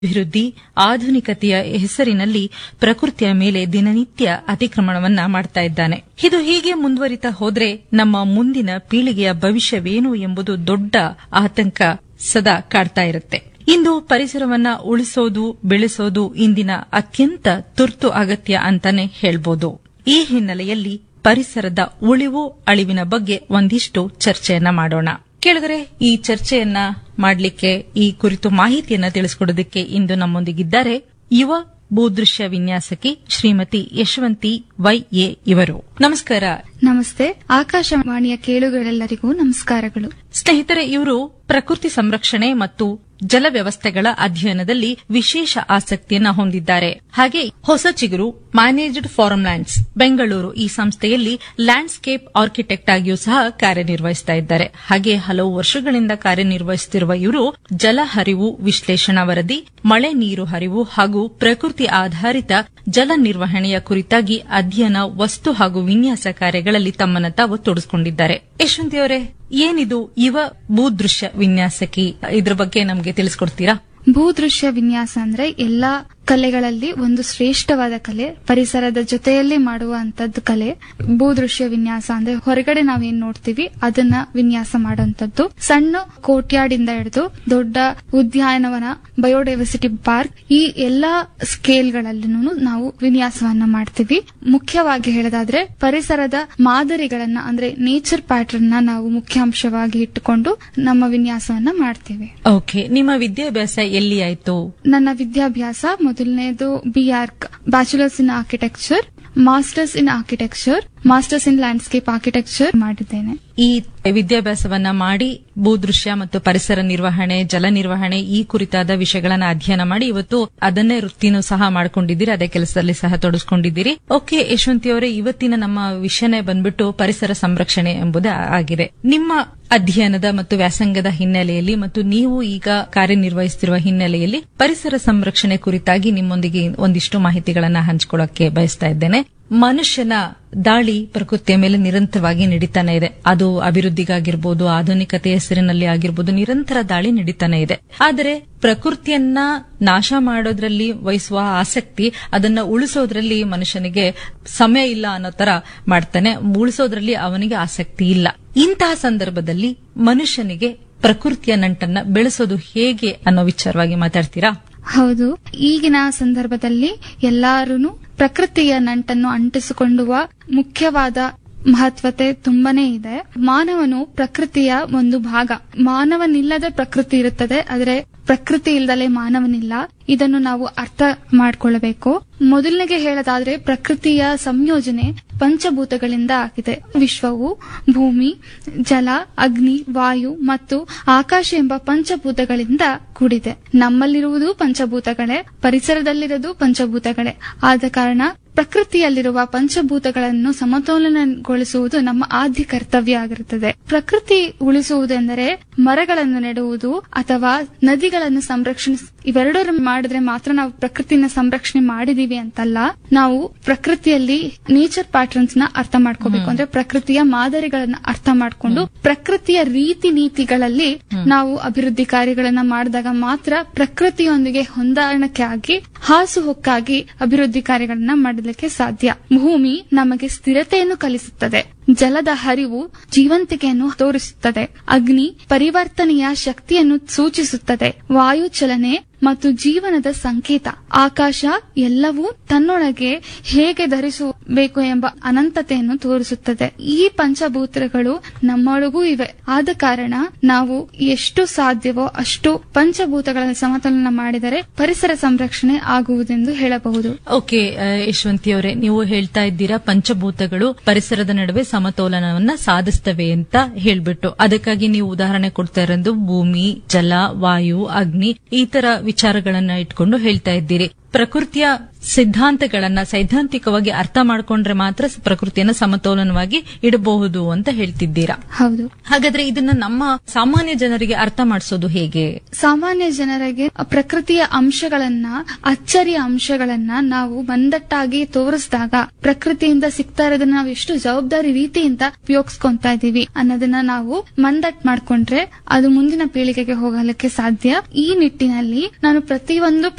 ಅಭಿವೃದ್ಧಿ ಆಧುನಿಕತೆಯ ಹೆಸರಿನಲ್ಲಿ ಪ್ರಕೃತಿಯ ಮೇಲೆ ದಿನನಿತ್ಯ ಅತಿಕ್ರಮಣವನ್ನ ಮಾಡ್ತಾ ಇದ್ದಾನೆ ಇದು ಹೀಗೆ ಮುಂದುವರಿತಾ ಹೋದ್ರೆ ನಮ್ಮ ಮುಂದಿನ ಪೀಳಿಗೆಯ ಭವಿಷ್ಯವೇನು ಎಂಬುದು ದೊಡ್ಡ ಆತಂಕ ಸದಾ ಕಾಡ್ತಾ ಇರುತ್ತೆ ಇಂದು ಪರಿಸರವನ್ನ ಉಳಿಸೋದು ಬೆಳೆಸೋದು ಇಂದಿನ ಅತ್ಯಂತ ತುರ್ತು ಅಗತ್ಯ ಅಂತಾನೆ ಹೇಳ್ಬೋದು ಈ ಹಿನ್ನೆಲೆಯಲ್ಲಿ ಪರಿಸರದ ಉಳಿವು ಅಳಿವಿನ ಬಗ್ಗೆ ಒಂದಿಷ್ಟು ಚರ್ಚೆಯನ್ನ ಮಾಡೋಣ ಕೇಳಿದರೆ ಈ ಚರ್ಚೆಯನ್ನ ಮಾಡಲಿಕ್ಕೆ ಈ ಕುರಿತು ಮಾಹಿತಿಯನ್ನ ತಿಳಿಸಿಕೊಡೋದಕ್ಕೆ ಇಂದು ನಮ್ಮೊಂದಿಗಿದ್ದಾರೆ ಯುವ ಭೂದೃಶ್ಯ ವಿನ್ಯಾಸಕಿ ಶ್ರೀಮತಿ ಯಶವಂತಿ ವೈ ಎ ಇವರು ನಮಸ್ಕಾರ ನಮಸ್ತೆ ಆಕಾಶವಾಣಿಯ ಕೇಳುಗಳೆಲ್ಲರಿಗೂ ನಮಸ್ಕಾರಗಳು ಸ್ನೇಹಿತರೆ ಇವರು ಪ್ರಕೃತಿ ಸಂರಕ್ಷಣೆ ಮತ್ತು ಜಲ ವ್ಯವಸ್ಥೆಗಳ ಅಧ್ಯಯನದಲ್ಲಿ ವಿಶೇಷ ಆಸಕ್ತಿಯನ್ನ ಹೊಂದಿದ್ದಾರೆ ಹಾಗೆ ಹೊಸ ಚಿಗುರು ಮ್ಯಾನೇಜ್ಡ್ ಫಾರಂ ಲ್ಯಾಂಡ್ಸ್ ಬೆಂಗಳೂರು ಈ ಸಂಸ್ಥೆಯಲ್ಲಿ ಲ್ಯಾಂಡ್ಸ್ಕೇಪ್ ಆರ್ಕಿಟೆಕ್ಟ್ ಆಗಿಯೂ ಸಹ ಕಾರ್ಯನಿರ್ವಹಿಸ್ತಾ ಇದ್ದಾರೆ ಹಾಗೆ ಹಲವು ವರ್ಷಗಳಿಂದ ಕಾರ್ಯನಿರ್ವಹಿಸುತ್ತಿರುವ ಇವರು ಜಲ ಹರಿವು ವಿಶ್ಲೇಷಣಾ ವರದಿ ಮಳೆ ನೀರು ಹರಿವು ಹಾಗೂ ಪ್ರಕೃತಿ ಆಧಾರಿತ ಜಲ ನಿರ್ವಹಣೆಯ ಕುರಿತಾಗಿ ಅಧ್ಯಯನ ವಸ್ತು ಹಾಗೂ ವಿನ್ಯಾಸ ಕಾರ್ಯಗಳಲ್ಲಿ ತಮ್ಮನ್ನ ತಾವು ತೊಡಗಿಸಿಕೊಂಡಿದ್ದಾರೆ ಯಶವಂತಿ ಅವರೇ ಏನಿದು ಯುವ ಭೂದೃಶ್ಯ ವಿನ್ಯಾಸಕಿ ಇದ್ರ ಬಗ್ಗೆ ನಮಗೆ ತಿಳಿಸ್ಕೊಡ್ತೀರಾ ಭೂದೃಶ್ಯ ವಿನ್ಯಾಸ ಅಂದ್ರೆ ಎಲ್ಲಾ ಕಲೆಗಳಲ್ಲಿ ಒಂದು ಶ್ರೇಷ್ಠವಾದ ಕಲೆ ಪರಿಸರದ ಜೊತೆಯಲ್ಲಿ ಮಾಡುವಂತದ್ದು ಕಲೆ ಭೂದೃಶ್ಯ ವಿನ್ಯಾಸ ಅಂದ್ರೆ ಹೊರಗಡೆ ನಾವೇನ್ ನೋಡ್ತೀವಿ ಅದನ್ನ ವಿನ್ಯಾಸ ಮಾಡುವಂತದ್ದು ಸಣ್ಣ ಕೋಟ್ಯಾಡಿಂದ ಹಿಡಿದು ದೊಡ್ಡ ಉದ್ಯಾನವನ ಬಯೋಡೈವರ್ಸಿಟಿ ಪಾರ್ಕ್ ಈ ಎಲ್ಲಾ ಸ್ಕೇಲ್ಗಳಲ್ಲೂ ನಾವು ವಿನ್ಯಾಸವನ್ನ ಮಾಡ್ತೀವಿ ಮುಖ್ಯವಾಗಿ ಹೇಳೋದಾದ್ರೆ ಪರಿಸರದ ಮಾದರಿಗಳನ್ನ ಅಂದ್ರೆ ನೇಚರ್ ಪ್ಯಾಟರ್ನ್ ನ ನಾವು ಮುಖ್ಯಾಂಶವಾಗಿ ಇಟ್ಟುಕೊಂಡು ನಮ್ಮ ವಿನ್ಯಾಸವನ್ನ ಮಾಡ್ತೀವಿ ಓಕೆ ನಿಮ್ಮ ವಿದ್ಯಾಭ್ಯಾಸ ಎಲ್ಲಿ ಆಯ್ತು ನನ್ನ ವಿದ್ಯಾಭ್ಯಾಸ ಮೊದಲನೇದು B Arch bachelors in architecture masters in architecture masters in landscape architecture ಮಾಡಿದ್ದೇನೆ ಈ ವಿದ್ಯಾಭ್ಯಾಸವನ್ನ ಮಾಡಿ ಭೂದೃಶ್ಯ ಮತ್ತು ಪರಿಸರ ನಿರ್ವಹಣೆ ಜಲ ನಿರ್ವಹಣೆ ಈ ಕುರಿತಾದ ವಿಷಯಗಳನ್ನ ಅಧ್ಯಯನ ಮಾಡಿ ಇವತ್ತು ಅದನ್ನೇ ವೃತ್ತಿನೂ ಸಹ ಮಾಡ್ಕೊಂಡಿದ್ದೀರಿ ಅದೇ ಕೆಲಸದಲ್ಲಿ ಸಹ ತೊಡಗಿಸ್ಕೊಂಡಿದ್ದೀರಿ ಓಕೆ ಯಶವಂತಿ ಅವರೇ ಇವತ್ತಿನ ನಮ್ಮ ವಿಷಯನೇ ಬಂದ್ಬಿಟ್ಟು ಪರಿಸರ ಸಂರಕ್ಷಣೆ ಎಂಬುದೇ ಆಗಿದೆ ನಿಮ್ಮ ಅಧ್ಯಯನದ ಮತ್ತು ವ್ಯಾಸಂಗದ ಹಿನ್ನೆಲೆಯಲ್ಲಿ ಮತ್ತು ನೀವು ಈಗ ಕಾರ್ಯನಿರ್ವಹಿಸುತ್ತಿರುವ ಹಿನ್ನೆಲೆಯಲ್ಲಿ ಪರಿಸರ ಸಂರಕ್ಷಣೆ ಕುರಿತಾಗಿ ನಿಮ್ಮೊಂದಿಗೆ ಒಂದಿಷ್ಟು ಮಾಹಿತಿಗಳನ್ನ ಹಂಚಿಕೊಳ್ಳಕ್ಕೆ ಬಯಸ್ತಾ ಇದ್ದೇನೆ ಮನುಷ್ಯನ ದಾಳಿ ಪ್ರಕೃತಿಯ ಮೇಲೆ ನಿರಂತರವಾಗಿ ನಡೀತಾನೆ ಇದೆ ಅದು ಅಭಿವೃದ್ಧಿಗಾಗಿರ್ಬೋದು ಆಧುನಿಕತೆ ಹೆಸರಿನಲ್ಲಿ ಆಗಿರ್ಬೋದು ನಿರಂತರ ದಾಳಿ ನಡೀತಾನೆ ಇದೆ ಆದರೆ ಪ್ರಕೃತಿಯನ್ನ ನಾಶ ಮಾಡೋದ್ರಲ್ಲಿ ವಹಿಸುವ ಆಸಕ್ತಿ ಅದನ್ನ ಉಳಿಸೋದ್ರಲ್ಲಿ ಮನುಷ್ಯನಿಗೆ ಸಮಯ ಇಲ್ಲ ಅನ್ನೋ ತರ ಮಾಡ್ತಾನೆ ಉಳಿಸೋದ್ರಲ್ಲಿ ಅವನಿಗೆ ಆಸಕ್ತಿ ಇಲ್ಲ ಇಂತಹ ಸಂದರ್ಭದಲ್ಲಿ ಮನುಷ್ಯನಿಗೆ ಪ್ರಕೃತಿಯ ನಂಟನ್ನ ಬೆಳೆಸೋದು ಹೇಗೆ ಅನ್ನೋ ವಿಚಾರವಾಗಿ ಮಾತಾಡ್ತೀರಾ ಹೌದು ಈಗಿನ ಸಂದರ್ಭದಲ್ಲಿ ಎಲ್ಲಾರು ಪ್ರಕೃತಿಯ ನಂಟನ್ನು ಅಂಟಿಸಿಕೊಳ್ಳುವ ಮುಖ್ಯವಾದ ಮಹತ್ವತೆ ತುಂಬಾನೇ ಇದೆ ಮಾನವನು ಪ್ರಕೃತಿಯ ಒಂದು ಭಾಗ ಮಾನವನಿಲ್ಲದೆ ಪ್ರಕೃತಿ ಇರುತ್ತದೆ ಆದರೆ ಪ್ರಕೃತಿ ಇಲ್ದಲೆ ಮಾನವನಿಲ್ಲ ಇದನ್ನು ನಾವು ಅರ್ಥ ಮಾಡ್ಕೊಳ್ಳಬೇಕು ಮೊದಲನೆಗೆ ಹೇಳೋದಾದ್ರೆ ಪ್ರಕೃತಿಯ ಸಂಯೋಜನೆ ಪಂಚಭೂತಗಳಿಂದ ಆಗಿದೆ ವಿಶ್ವವು ಭೂಮಿ ಜಲ ಅಗ್ನಿ ವಾಯು ಮತ್ತು ಆಕಾಶ ಎಂಬ ಪಂಚಭೂತಗಳಿಂದ ಕೂಡಿದೆ ನಮ್ಮಲ್ಲಿರುವುದು ಪಂಚಭೂತಗಳೇ ಪರಿಸರದಲ್ಲಿರೋದು ಪಂಚಭೂತಗಳೇ ಆದ ಕಾರಣ ಪ್ರಕೃತಿಯಲ್ಲಿರುವ ಪಂಚಭೂತಗಳನ್ನು ಸಮತೋಲನಗೊಳಿಸುವುದು ನಮ್ಮ ಆದ್ಯ ಕರ್ತವ್ಯ ಆಗಿರುತ್ತದೆ ಪ್ರಕೃತಿ ಉಳಿಸುವುದೆಂದರೆ ಮರಗಳನ್ನು ನೆಡುವುದು ಅಥವಾ ನದಿಗಳನ್ನು ಸಂರಕ್ಷಣೆ ಇವೆರಡರ ಮಾಡಿದ್ರೆ ಮಾತ್ರ ನಾವು ಪ್ರಕೃತಿನ ಸಂರಕ್ಷಣೆ ಮಾಡಿದೀವಿ ಅಂತಲ್ಲ ನಾವು ಪ್ರಕೃತಿಯಲ್ಲಿ ನೇಚರ್ ಪ್ಯಾಟರ್ನ್ಸ್ ನ ಅರ್ಥ ಮಾಡ್ಕೋಬೇಕು ಅಂದ್ರೆ ಪ್ರಕೃತಿಯ ಮಾದರಿಗಳನ್ನ ಅರ್ಥ ಮಾಡ್ಕೊಂಡು ಪ್ರಕೃತಿಯ ರೀತಿ ನೀತಿಗಳಲ್ಲಿ ನಾವು ಅಭಿವೃದ್ಧಿ ಕಾರ್ಯಗಳನ್ನ ಮಾಡಿದಾಗ ಮಾತ್ರ ಪ್ರಕೃತಿಯೊಂದಿಗೆ ಹೊಂದಾಣಿಕೆ ಆಗಿ ಹಾಸುಹೊಕ್ಕಾಗಿ ಅಭಿವೃದ್ಧಿ ಕಾರ್ಯಗಳನ್ನ ಮಾಡಲಿಕ್ಕೆ ಸಾಧ್ಯ ಭೂಮಿ ನಮಗೆ ಸ್ಥಿರತೆಯನ್ನು ಕಲಿಸುತ್ತದೆ ಜಲದ ಹರಿವು ಜೀವಂತಿಕೆಯನ್ನು ತೋರಿಸುತ್ತದೆ ಅಗ್ನಿ ಪರಿವರ್ತನೆಯ ಶಕ್ತಿಯನ್ನು ಸೂಚಿಸುತ್ತದೆ ವಾಯು ಚಲನೆ ಮತ್ತು ಜೀವನದ ಸಂಕೇತ ಆಕಾಶ ಎಲ್ಲವೂ ತನ್ನೊಳಗೆ ಹೇಗೆ ಧರಿಸಬೇಕು ಎಂಬ ಅನಂತತೆಯನ್ನು ತೋರಿಸುತ್ತದೆ ಈ ಪಂಚಭೂತಗಳು ನಮ್ಮೊಳಗೂ ಇವೆ ಆದ ಕಾರಣ ನಾವು ಎಷ್ಟು ಸಾಧ್ಯವೋ ಅಷ್ಟು ಪಂಚಭೂತಗಳ ಸಮತೋಲನ ಮಾಡಿದರೆ ಪರಿಸರ ಸಂರಕ್ಷಣೆ ಆಗುವುದೆಂದು ಹೇಳಬಹುದು ಓಕೆ ಯಶವಂತಿ ಅವರೇ ನೀವು ಹೇಳ್ತಾ ಇದ್ದೀರಾ ಪಂಚಭೂತಗಳು ಪರಿಸರದ ನಡುವೆ ಸಮತೋಲನವನ್ನ ಸಾಧಿಸ್ತವೆ ಅಂತ ಹೇಳ್ಬಿಟ್ಟು ಅದಕ್ಕಾಗಿ ನೀವು ಉದಾಹರಣೆ ಕೊಡ್ತಾ ಇರೋದು ಭೂಮಿ ಜಲ ವಾಯು ಅಗ್ನಿ ಈ ತರ ವಿಚಾರಗಳನ್ನ ಇಟ್ಕೊಂಡು ಹೇಳ್ತಾ ಇದ್ದೀರಿ ಪ್ರಕೃತಿಯ ಸಿದ್ಧಾಂತಗಳನ್ನ ಸೈದ್ಧಾಂತಿಕವಾಗಿ ಅರ್ಥ ಮಾಡ್ಕೊಂಡ್ರೆ ಮಾತ್ರ ಪ್ರಕೃತಿಯನ್ನ ಸಮತೋಲನವಾಗಿ ಇಡಬಹುದು ಅಂತ ಹೇಳ್ತಿದ್ದೀರಾ ಹೌದು ಹಾಗಾದ್ರೆ ಇದನ್ನ ನಮ್ಮ ಸಾಮಾನ್ಯ ಜನರಿಗೆ ಅರ್ಥ ಮಾಡಿಸೋದು ಹೇಗೆ ಸಾಮಾನ್ಯ ಜನರಿಗೆ ಪ್ರಕೃತಿಯ ಅಂಶಗಳನ್ನ ಅಚ್ಚರಿಯ ಅಂಶಗಳನ್ನ ನಾವು ಮಂದಟ್ಟಾಗಿ ತೋರಿಸಿದಾಗ ಪ್ರಕೃತಿಯಿಂದ ಸಿಗ್ತಾ ಇರೋದನ್ನ ನಾವು ಎಷ್ಟು ಜವಾಬ್ದಾರಿ ರೀತಿಯಿಂದ ಉಪಯೋಗಿಸ್ಕೊಂತಾ ಇದೀವಿ ಅನ್ನೋದನ್ನ ನಾವು ಮಂದಟ್ ಮಾಡ್ಕೊಂಡ್ರೆ ಅದು ಮುಂದಿನ ಪೀಳಿಗೆಗೆ ಹೋಗಲಿಕ್ಕೆ ಸಾಧ್ಯ ಈ ನಿಟ್ಟಿನಲ್ಲಿ ನಾನು ಪ್ರತಿಯೊಂದು